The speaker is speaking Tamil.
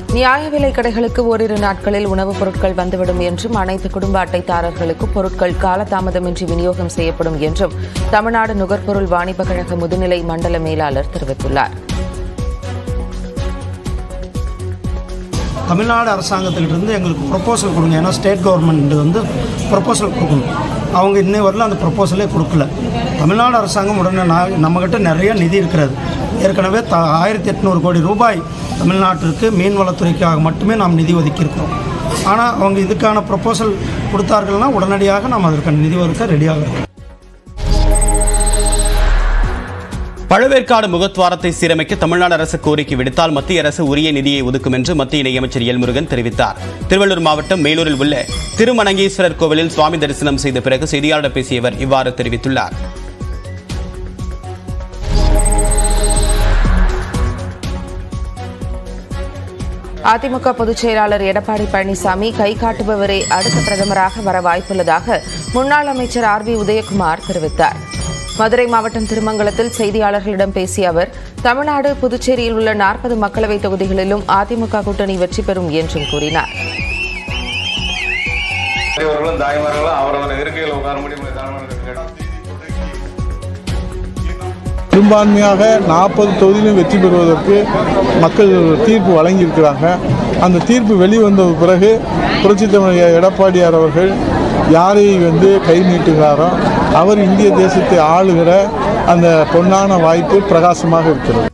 நியாய விலை கடைகளுக்கு ஓரிரு நாட்களில் உணவுப் பொருட்கள் வந்துவிடும் என்றும் அனைத்து குடும்ப அட்டைதாரர்களுக்கு பொருட்கள் காலதாமதமின்றி விநியோகம் செய்யப்படும் என்றும் தமிழ்நாடு நுகர்பொருள் வாணிப கழக முதுநிலை மண்டல மேலாளர் தெரிவித்துள்ளார் தமிழ்நாடு அரசாங்கத்திலிருந்து எங்களுக்கு ப்ரொப்போசல் கொடுங்க ஏன்னா ஸ்டேட் கவர்மெண்ட் வந்து ப்ரொப்போசல் கொடுக்கணும் அவங்க இன்னை வரல அந்த ப்ரொப்போசலே கொடுக்கல தமிழ்நாடு அரசாங்கம் உடனே நான் நம்மக்கிட்ட நிறைய நிதி இருக்கிறது ஏற்கனவே த ஆயிரத்தி எட்நூறு கோடி ரூபாய் தமிழ்நாட்டிற்கு மீன்வளத்துறைக்காக மட்டுமே நாம் நிதி ஒதுக்கியிருக்கிறோம் ஆனால் அவங்க இதுக்கான ப்ரொப்போசல் கொடுத்தார்கள்னா உடனடியாக நாம் அதற்கான நிதி ஒதுக்க ரெடியாக இருக்கோம் பழவேற்காடு முகத்வாரத்தை சீரமைக்க தமிழ்நாடு அரசு கோரிக்கை விடுத்தால் மத்திய அரசு உரிய நிதியை ஒதுக்கும் என்று மத்திய இணையமைச்சர் எல் முருகன் தெரிவித்தார் திருவள்ளூர் மாவட்டம் மேலூரில் உள்ள திருமணங்கீஸ்வரர் கோவிலில் சுவாமி தரிசனம் செய்த பிறகு செய்தியாளர் பேசியவர் இவ்வாறு தெரிவித்துள்ளார் அதிமுக பொதுச் செயலாளர் எடப்பாடி பழனிசாமி கை காட்டுபவரே அடுத்த பிரதமராக வர வாய்ப்புள்ளதாக முன்னாள் அமைச்சர் ஆர் பி உதயகுமார் தெரிவித்தார் மதுரை மாவட்டம் திருமங்கலத்தில் செய்தியாளர்களிடம் பேசிய அவர் தமிழ்நாடு புதுச்சேரியில் உள்ள நாற்பது மக்களவைத் தொகுதிகளிலும் அதிமுக கூட்டணி வெற்றி பெறும் என்றும் கூறினார் பெரியவர்களும் தாய்மார்களும் அவரவர் இருக்கையில் உட்கார முடியும் பெரும்பான்மையாக நாற்பது தொகுதியிலும் வெற்றி பெறுவதற்கு மக்கள் தீர்ப்பு வழங்கியிருக்கிறாங்க அந்த தீர்ப்பு வெளிவந்த பிறகு புரட்சித் தமிழர் எடப்பாடியார் அவர்கள் யாரை வந்து கை நீட்டுகிறாரோ அவர் இந்திய தேசத்தை ஆளுகிற அந்த பொன்னான வாய்ப்பு பிரகாசமாக இருக்கிறது